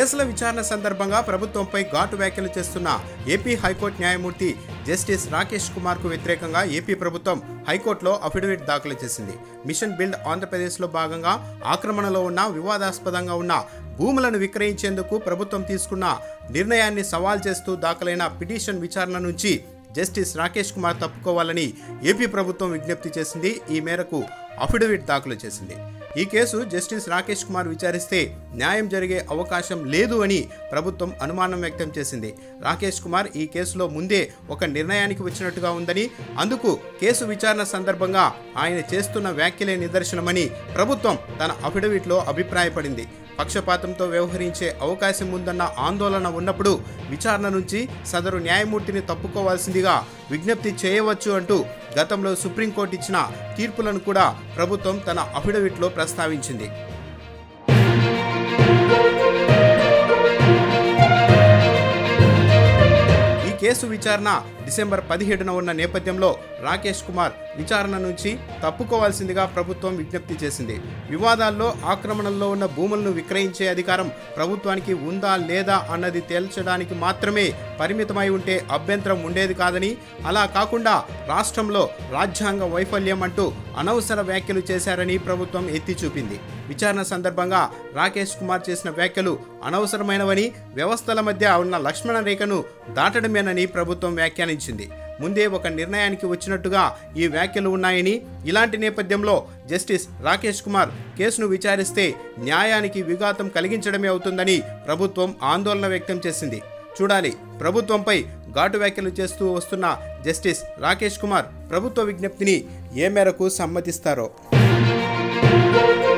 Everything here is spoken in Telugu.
కేసుల విచారణ సందర్భంగా ప్రభుత్వంపై ఘాటు వ్యాఖ్యలు చేస్తున్న ఏపీ హైకోర్టు న్యాయమూర్తి జస్టిస్ రాకేష్ కుమార్ కు వ్యతిరేకంగా ఏపీ ప్రభుత్వం హైకోర్టులో అఫిడవిట్ దాఖలు చేసింది మిషన్ బిల్డ్ ఆంధ్రప్రదేశ్లో భాగంగా ఆక్రమణలో ఉన్న వివాదాస్పదంగా ఉన్న భూములను విక్రయించేందుకు ప్రభుత్వం తీసుకున్న నిర్ణయాన్ని సవాల్ చేస్తూ దాఖలైన పిటిషన్ విచారణ నుంచి జస్టిస్ రాకేష్ కుమార్ తప్పుకోవాలని ఏపీ ప్రభుత్వం విజ్ఞప్తి చేసింది ఈ మేరకు అఫిడవిట్ దాఖలు చేసింది ఈ కేసు జస్టిస్ రాకేష్ కుమార్ విచారిస్తే న్యాయం జరిగే అవకాశం లేదు అని ప్రభుత్వం అనుమానం వ్యక్తం చేసింది రాకేష్ కుమార్ ఈ కేసులో ముందే ఒక నిర్ణయానికి వచ్చినట్టుగా ఉందని అందుకు కేసు విచారణ సందర్భంగా ఆయన చేస్తున్న వ్యాఖ్యలే నిదర్శనమని ప్రభుత్వం తన అఫిడవిట్లో అభిప్రాయపడింది పక్షపాతంతో వ్యవహరించే అవకాశం ఉందన్న ఆందోళన ఉన్నప్పుడు విచారణ నుంచి సదరు న్యాయమూర్తిని తప్పుకోవాల్సిందిగా విజ్ఞప్తి చేయవచ్చు అంటూ గతంలో సుప్రీంకోర్టు ఇచ్చిన తీర్పులను కూడా ప్రభుత్వం తన అఫిడవిట్లో ప్రస్తావించింది ఈ కేసు విచారణ డిసెంబర్ పదిహేడున ఉన్న నేపథ్యంలో రాకేష్ కుమార్ విచారణ నుంచి తప్పుకోవాల్సిందిగా ప్రభుత్వం విజ్ఞప్తి చేసింది వివాదాల్లో ఆక్రమణల్లో ఉన్న భూములను విక్రయించే అధికారం ప్రభుత్వానికి ఉందా లేదా అన్నది తేల్చడానికి మాత్రమే పరిమితమై ఉంటే అభ్యంతరం ఉండేది కాదని అలా కాకుండా రాష్ట్రంలో రాజ్యాంగ వైఫల్యం అంటూ అనవసర వ్యాఖ్యలు చేశారని ప్రభుత్వం ఎత్తి చూపింది విచారణ సందర్భంగా రాకేష్ కుమార్ చేసిన వ్యాఖ్యలు అనవసరమైనవని వ్యవస్థల మధ్య ఉన్న లక్ష్మణ రేఖను దాటడమేనని ప్రభుత్వం వ్యాఖ్యానించింది ముందే ఒక నిర్ణయానికి వచ్చినట్టుగా ఈ వ్యాఖ్యలు ఉన్నాయని ఇలాంటి నేపథ్యంలో జస్టిస్ రాకేష్ కుమార్ కేసును విచారిస్తే న్యాయానికి విఘాతం కలిగించడమే అవుతుందని ప్రభుత్వం ఆందోళన వ్యక్తం చేసింది చూడాలి ప్రభుత్వంపై ఘాటు వ్యాఖ్యలు చేస్తూ వస్తున్న జస్టిస్ రాకేష్ కుమార్ ప్రభుత్వ విజ్ఞప్తిని ఏ మేరకు సమ్మతిస్తారో